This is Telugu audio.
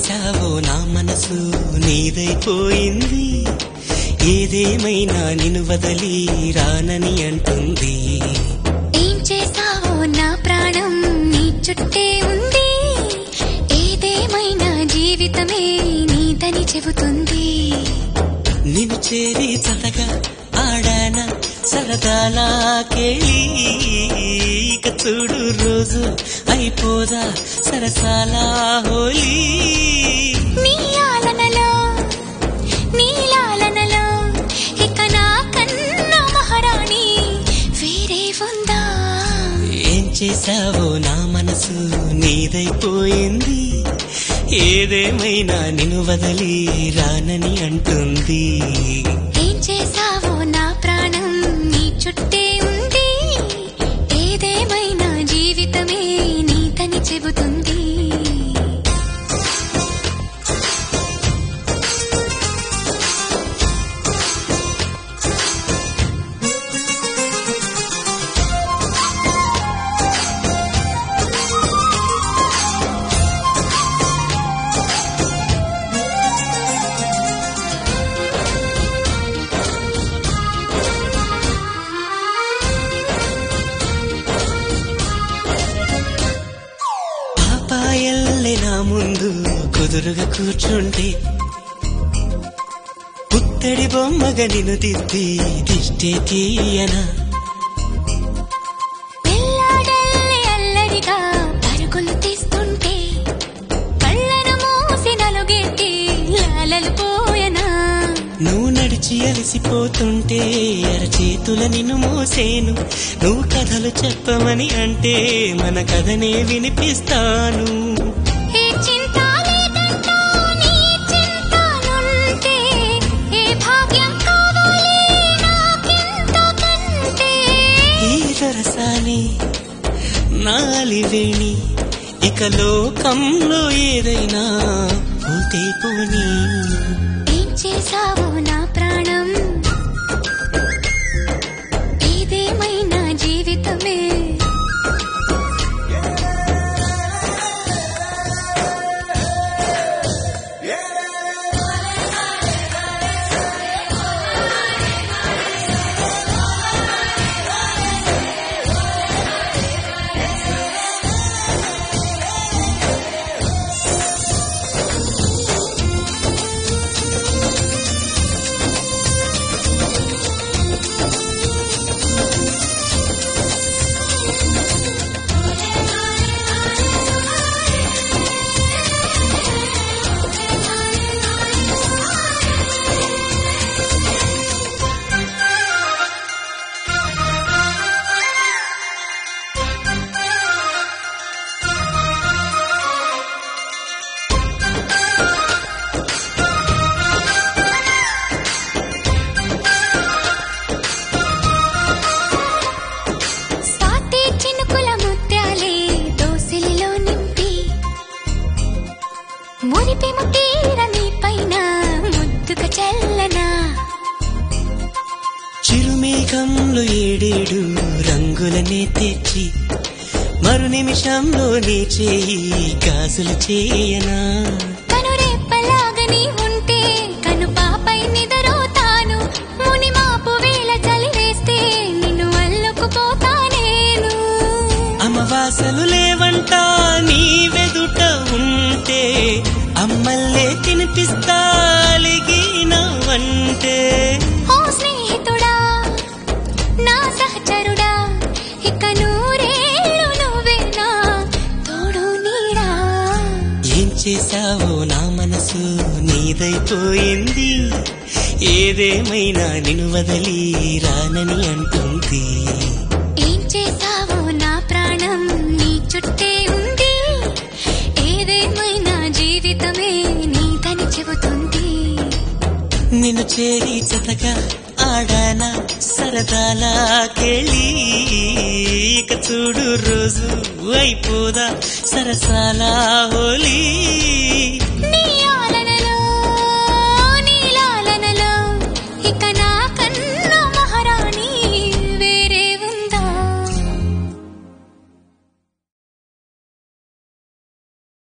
చేశావో నా మనసు నీదైపోయింది ఏదేమైనా నిన్ను వదలి రానని అంటుంది ఏం చేసావో నా ప్రాణం నీ చుట్టే ఉంది ఏదేమైనా జీవితమే నీదని చెబుతుంది నిన్ను చేరి చతగా ఆడాన సరదాలా కేళి ఇక చూడు రోజు అయిపోదా సరసాలా హోలీ నీ ఆలనలో నీ లాలనలో ఇక నా కన్నా మహారాణి వేరే ఉందా ఏం చేశావో నా మనసు నీదైపోయింది ఏదేమైనా నిన్ను వదలి రానని అంటుంది ఏం చేసావో నా ప్రాణం నీ చుట్టే ఉంది ఏదేమైనా జీవితమే నీతని చెబుతుంది పాపాయల్లే నా ముందు కుదురుగా కూర్చుంటే పుత్తడి బొమ్మగా నిన్ను దిద్ది దిష్టే తీయనా పిల్లాడల్లి అల్లరిగా పరుగులు తీస్తుంటే కళ్ళను మూసి నలుగెట్టి లాలలు పోయనా నువ్వు నడిచి అలసిపోతుంటే అరచేతుల నిన్ను మోసేను నువ్వు కథలు చెప్పమని అంటే మన కథనే వినిపిస్తాను ఏ చింత లేదంటూ నీ చింతలుంటే ఏ భాగ్యం కావాలి నాకింతకంటే ఈ దొరసాని నాలివేణి ఇక లోకంలో ఏదైనా పోతే పోనీ ఏం చేసావో నా ప్రాణం ఏదేమైనా జీవితమే స్వాతి చినుకుల ముత్యాలే దోసిలిలో నింపి మురిపి ముటీర నీ పైన ముద్దుగా చల్లనా చిరుమేఘంలో ఏడేడు రంగులనే తెచ్చి మరు నిమిషంలో నీ చేయి గాజులు చేయనా కనురెప్పలాగని ఉంటే కను పాపై నిదరోతాను ముని మాపు వేళ చలి వేస్తే నిన్ను అల్లుకుపోతా నేను అమవాసలు లేవంట నీ వెదుట ఉంటే అమ్మల్లే తినిపిస్తాలిగినవంటే ఓ స్నేహితుడా నా సహచరుడా ఇక నూరేళ్ళు నువ్వేనా తోడు నీడా ఏం చేశావో నా మనసు నీదైపోయింది ఏదేమైనా నిన్ను వదలి రానని అంటుంది ఏం చేసావో నా ప్రాణం నీ చుట్టే ఉంది ఏదేమైనా జీవితమే నీదని చెబుతుంది నిన్ను చేరి చతగా ఆడాన సరదాలా కేళి ఇక చూడు రోజు అయిపోదా సరసాలా హోలీ